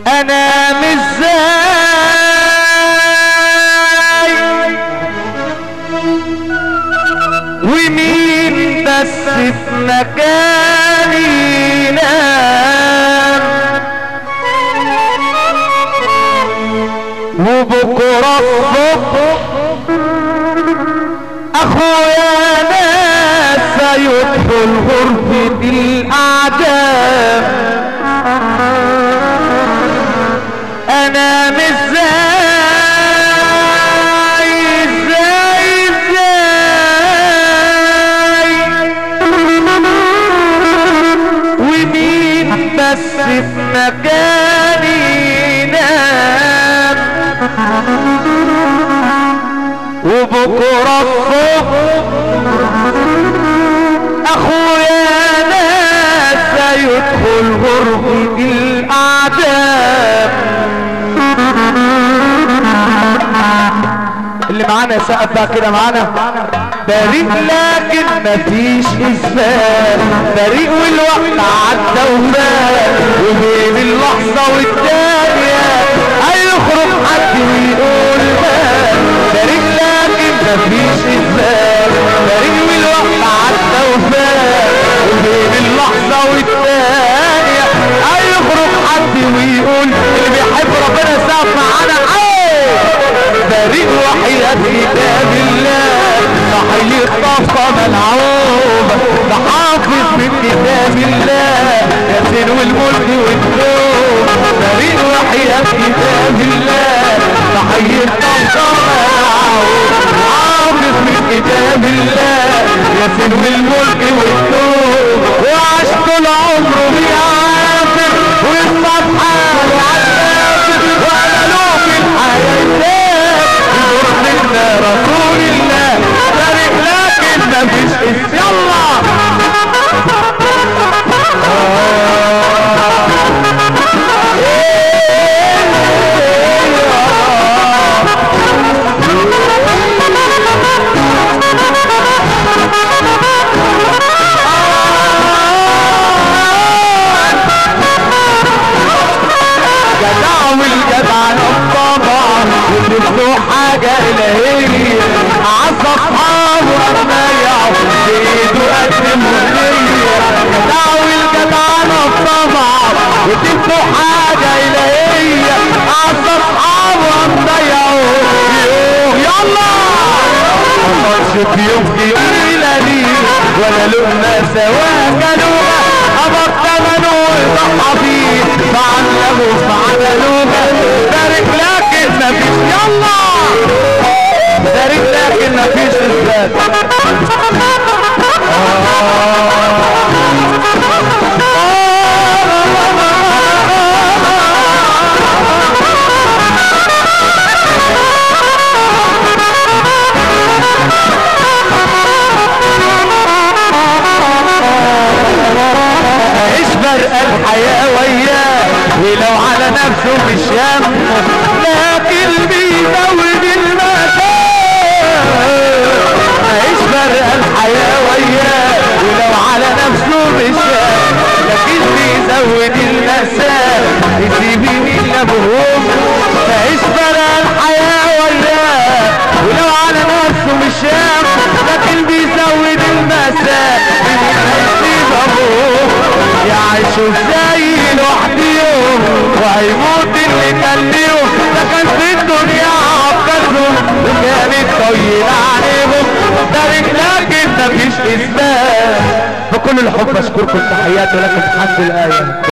انا مش زي ومين بس في مكاني نام وبكرة الصبح اخويا ناس سيدخل غرفة الاعدام انا مش زي زي زي ومين بس في مكاني نام وبكرة الصبح اخويا ناس سيدخل غرفة الاعدام اللي معانا سقف بقى كده معانا بريء لكن مفيش اثبات بريء والوقت عدى وفات وبين اللحظة والتانية هيخرج حد ويقول مات بريء لكن مفيش اثبات بريء والوقت عدى وفات وبين اللحظة والتانية هيخرج حد ويقول اللي بيحب ربنا سقف معانا ايه بريء وحياة كتاب الله صحيح الطاقة ملعوبة ده حافظ من كتاب الله ياسين والملك والنوم بريء وحياة كتاب الله صحيح الطاقة ملعوبة حافظ من كتاب الله ياسين والملك والنوم وعاش طول عمره بيعافر والصفحة وعافر وانا له في الحياة يرحمنا رسول الله بارك لكن مفيش اسم يلا جدع والجدع الطبع وتبدو حاجة إلهية عز أصحابه أما يعرف بإيده قدم هدية جدع والجدع الطبع وتبدو حاجة إلهية عز أصحابه أما يعرف يلا مطرش في يوم في يوم ليلة ولا لقمة سوا كلومة أمر ثمنه وضحى فيه فعلمه فعملوه بارك لكن مفيش يلا بارك لكن مفيش اثبات عيش فرق الحياة وياه ولو على نفسه مش همه لكن بيزود المكان عيش فرق الحياة وياه ولو على نفسه مش همه لكن بيزود المسافة يسيب مين لابوهم عيش فرق الحياة وياه ولو على نفسه مش همه لكن بيزود المسافة هيسيب ابوه يعيشوا ازاي لوحديهم وهيموت اللي كان ليهم ده كان في الدنيا عبكتهم وكانت طويلة عليهم بارك لكن مفيش اثبات بكل الحب اشكركم تحياتي ولكم حمد الايه